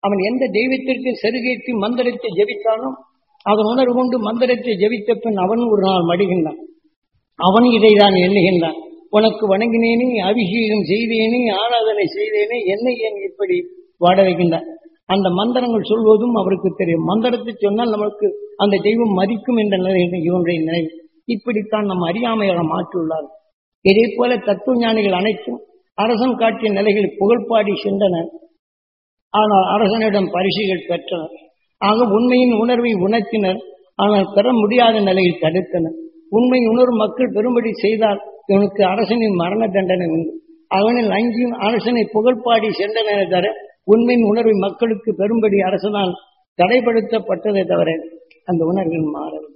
அவன் எந்த தெய்வத்திற்கு செருகேற்றி மந்திரத்தை ஜெபித்தானோ அதன் உணர்வு கொண்டு மந்திரத்தை ஜெபித்த பின் அவன் ஒரு நாள் மடிகின்றான் அவன் இதைதான் எண்ணுகின்றான் உனக்கு வணங்கினேனே அபிஷேகம் செய்தேனே ஆராதனை செய்தேனே என்னை ஏன் இப்படி வாட வைக்கின்றான் அந்த மந்திரங்கள் சொல்வதும் அவருக்கு தெரியும் மந்திரத்தை சொன்னால் நமக்கு அந்த தெய்வம் மதிக்கும் என்ற நிலை இவனுடைய நிலை இப்படித்தான் நம் அறியாமையாக மாற்றியுள்ளார் இதே போல தத்துவ ஞானிகள் அனைத்தும் அரசன் காட்டிய நிலைகளில் புகழ்பாடி சென்றனர் ஆனால் அரசனிடம் பரிசுகள் பெற்றனர் ஆக உண்மையின் உணர்வை உணர்த்தினர் ஆனால் பெற முடியாத நிலையில் தடுத்தனர் உண்மை உணர்வு மக்கள் பெரும்படி செய்தால் இவனுக்கு அரசனின் மரண தண்டனை உண்டு அவனில் அஞ்சியும் அரசனை புகழ்பாடி சென்றனரே தவிர உண்மையின் உணர்வை மக்களுக்கு பெரும்படி அரசனால் தடைப்படுத்தப்பட்டதை தவிர அந்த உணர்வுகள் மாறவில்லை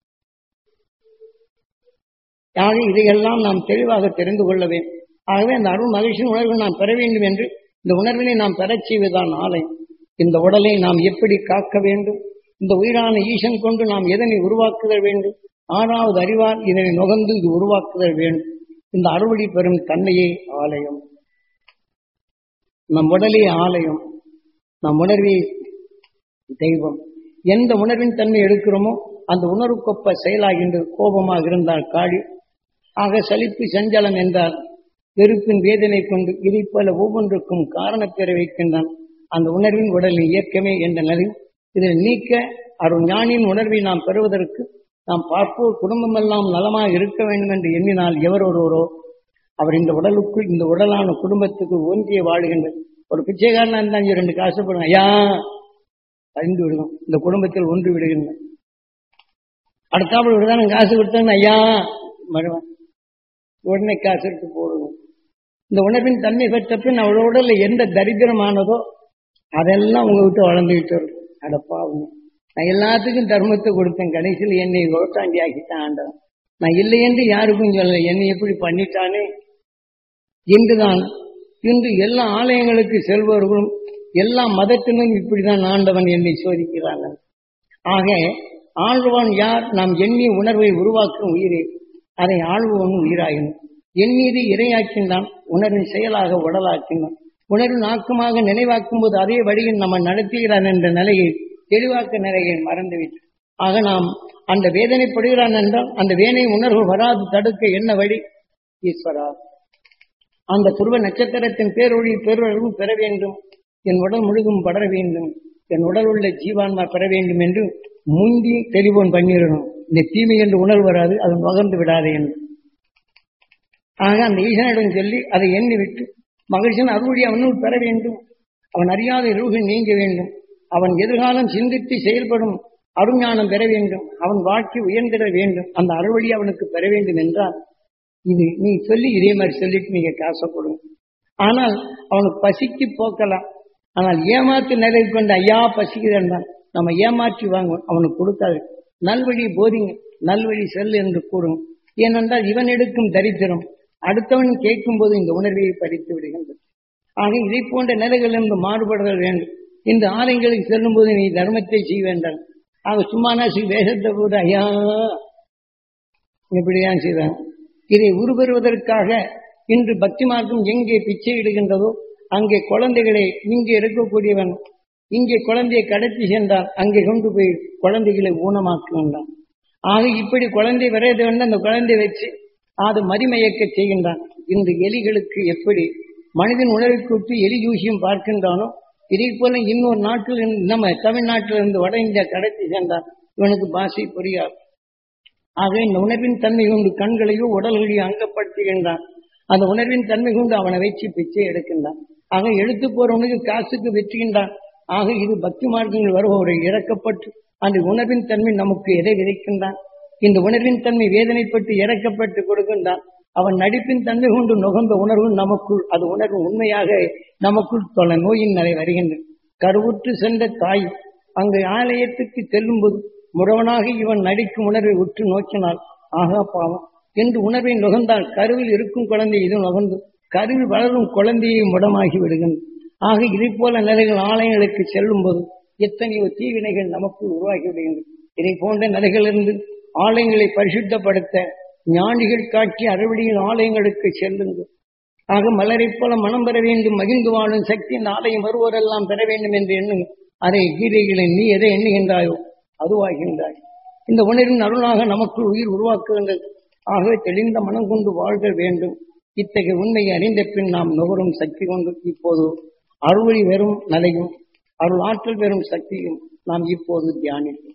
ஆக இதையெல்லாம் நாம் தெளிவாக தெரிந்து கொள்ள வேண்டும் ஆகவே அந்த அருள் மகிழ்ச்சியின் உணர்வை நாம் பெற வேண்டும் என்று இந்த உணர்வினை நாம் பெறச் செய்வதுதான் ஆலயம் இந்த உடலை நாம் எப்படி காக்க வேண்டும் இந்த உயிரான ஈசன் கொண்டு நாம் எதனை உருவாக்குதல் வேண்டும் ஆறாவது அறிவார் இதனை நுகர்ந்து இது உருவாக்குதல் வேண்டும் இந்த அறுவடை பெறும் தன்மையே ஆலயம் நம் உடலே ஆலயம் நம் உணர்வே தெய்வம் எந்த உணர்வின் தன்மை எடுக்கிறோமோ அந்த உணர்வுக்கொப்ப செயலாகின்றது கோபமாக இருந்தால் காடி ஆக சலிப்பு சஞ்சலம் என்றால் வெறுப்பின் வேதனை கொண்டு இதை போல ஒவ்வொன்றுக்கும் காரணப்பெற வைக்கின்றான் அந்த உணர்வின் உடலின் இயக்கமே என்ற நிலை இதில் நீக்க அருள் ஞானியின் உணர்வை நாம் பெறுவதற்கு நாம் பார்ப்போர் குடும்பமெல்லாம் நலமாக இருக்க வேண்டும் என்று எண்ணினால் எவர் ஒருவரோ அவர் இந்த உடலுக்குள் இந்த உடலான குடும்பத்துக்கு ஒன்றிய வாழுகின்றது ஒரு பிச்சைக்காரனா இருந்தாங்க ரெண்டு காசு போடுங்க ஐயா அறிந்து விடுவோம் இந்த குடும்பத்தில் ஒன்று விடுகின்ற அடுத்தாப்புல விடுதான காசு கொடுத்தாங்க ஐயா வருவேன் உடனே காசு எடுத்து போடுவோம் இந்த உணர்வின் தன்மை பெற்ற பின் அவளோட உடல்ல எந்த தரித்திரமானதோ அதெல்லாம் உங்க விட்டு வளர்ந்துகிட்டு வரும் அடப்பாவுங்க நான் எல்லாத்துக்கும் தர்மத்தை கொடுத்தேன் கடைசியில் என்னை ஓட்டாண்டி ஆக்கிட்டான் ஆண்டவன் நான் இல்லை என்று யாருக்கும் சொல்லல என்னை எப்படி பண்ணிட்டானே இன்றுதான் இன்று எல்லா ஆலயங்களுக்கு செல்பவர்களும் எல்லா மதத்திலும் இப்படிதான் ஆண்டவன் என்னை சோதிக்கிறாங்க ஆக ஆழ்வான் யார் நாம் எண்ணிய உணர்வை உருவாக்கும் உயிரே அதை ஆழ்வோன் உயிராயினும் எண்ணீது இரையாக்கின்றான் உணர்வின் செயலாக உடலாக்கின்றான் உணர்வின் ஆக்கமாக நினைவாக்கும் போது அதே வழியில் நம்ம நடத்துகிறான் என்ற நிலையை தெளிவாக்க நிலையை மறந்துவிட்டு ஆக நாம் அந்த வேதனைப்படுகிறான் என்றால் அந்த வேதனை உணர்வு வராது தடுக்க என்ன வழி ஈஸ்வரா அந்த துருவ நட்சத்திரத்தின் பேரொழி பேரொழிவு பெற வேண்டும் என் உடல் முழுதும் படர வேண்டும் என் உடல் உள்ள ஜீவான்மா பெற வேண்டும் என்று முந்தி தெளிவோன் பண்ணிடணும் இந்த தீமை என்று உணர்வு வராது அது நுகர்ந்து விடாது என்று ஆக அந்த ஈசனிடம் சொல்லி அதை எண்ணி விட்டு மகிழ்ச்சியின் அருள்வழி அவனுள் பெற வேண்டும் அவன் அறியாத இருள்கள் நீங்க வேண்டும் அவன் எதிர்காலம் சிந்தித்து செயல்படும் அருஞானம் பெற வேண்டும் அவன் வாழ்க்கை உயர்ந்திட வேண்டும் அந்த அருள்வழி அவனுக்கு பெற வேண்டும் என்றால் இது நீ சொல்லி இதே மாதிரி சொல்லிட்டு நீங்க காசை கொடுங்க ஆனால் அவனுக்கு பசிக்கு போக்கலாம் ஆனால் ஏமாத்து நிலை கொண்டு ஐயா பசிக்குதுன்னு நம்ம ஏமாற்றி வாங்குவோம் அவனுக்கு கொடுக்காது நல்வழி போதிங்க நல்வழி செல் என்று கூறுங்க ஏனென்றால் இவன் எடுக்கும் தரித்திரம் அடுத்தவன் கேட்கும் போது இந்த உணர்வை படித்து விடுகின்றது ஆக இதை போன்ற நிலைகளிலிருந்து மாறுபடுதல் வேண்டும் இந்த ஆலயங்களுக்கு செல்லும் போது நீ தர்மத்தை செய்ய வேண்டாம் ஆக சும்மானா வேஷத்தை கூட ஐயா இப்படிதான் செய்தாங்க இதை உருபெறுவதற்காக இன்று பக்தி மார்க்கம் எங்கே பிச்சை இடுகின்றதோ அங்கே குழந்தைகளை இங்கே இருக்கக்கூடியவன் இங்கே குழந்தையை கடத்தி சென்றால் அங்கே கொண்டு போய் குழந்தைகளை ஊனமாக்குகின்றான் ஆக இப்படி குழந்தை வரையத வேண்டும் அந்த குழந்தை வச்சு அது மதிமயக்க செய்கின்றான் இந்த எலிகளுக்கு எப்படி மனிதன் உணவை கூட்டி எலி ஜூசியம் பார்க்கின்றானோ இதே போல இன்னொரு நாட்டில் நம்ம தமிழ்நாட்டில் இருந்து வட இந்தியா கடத்தி சென்றான் இவனுக்கு பாஷை புரியாது ஆக இந்த உணர்வின் தன்மை கொண்டு கண்களையோ உடல்களையோ அங்கப்படுத்துகின்றான் அந்த உணர்வின் தன்மை கொண்டு அவனை வச்சு பிச்சை எடுக்கின்றான் ஆக எடுத்து போறவனுக்கு காசுக்கு வெற்றுகின்றான் ஆக இது பக்தி மார்க்கங்கள் வருபவரை இறக்கப்பட்டு அந்த உணர்வின் தன்மை நமக்கு எதை விதைக்கின்றான் இந்த உணர்வின் தன்மை வேதனைப்பட்டு இறக்கப்பட்டு கொடுக்கின்றான் அவன் நடிப்பின் தன்மை கொண்டு நுகர்ந்த உணர்வு நமக்குள் அது உணர்வு உண்மையாக நமக்குள் தொலை நோயின் நிலை வருகின்றது கருவுற்று சென்ற தாய் அங்கு ஆலயத்துக்கு செல்லும் போது முறவனாக இவன் நடிக்கும் உணர்வை உற்று நோக்கினால் ஆகா பாவம் என்று உணர்வை நுகர்ந்தால் கருவில் இருக்கும் குழந்தை இது நுகர்ந்து கருவில் வளரும் குழந்தையை முடமாகி விடுகின்றது ஆக இதை போல நிலைகள் ஆலயங்களுக்கு செல்லும் போது எத்தனையோ தீவினைகள் நமக்குள் உருவாகி விடுகின்றன இதை போன்ற நிலைகளிலிருந்து ஆலயங்களை பரிசுத்தப்படுத்த ஞானிகள் காட்சி அறுவடையின் ஆலயங்களுக்கு செல்லுங்கள் ஆக மலரைப் போல மனம் பெற வேண்டும் மகிழ்ந்து வாழும் சக்தி நாளையும் வருவோரெல்லாம் பெற வேண்டும் என்று எண்ணுங்க அதை கீதைகளை நீ எதை எண்ணுகின்றாயோ அதுவாகின்றாய் இந்த உணர்வின் அருளாக நமக்குள் உயிர் உருவாக்குகின்றது ஆகவே தெளிந்த மனம் கொண்டு வாழ்க வேண்டும் இத்தகைய உண்மையை அறிந்த பின் நாம் நுகரும் சக்தி கொண்டு இப்போது அருளை வெறும் நிலையும் அருள் ஆற்றல் பெறும் சக்தியும் நாம் இப்போது தியானிப்போம்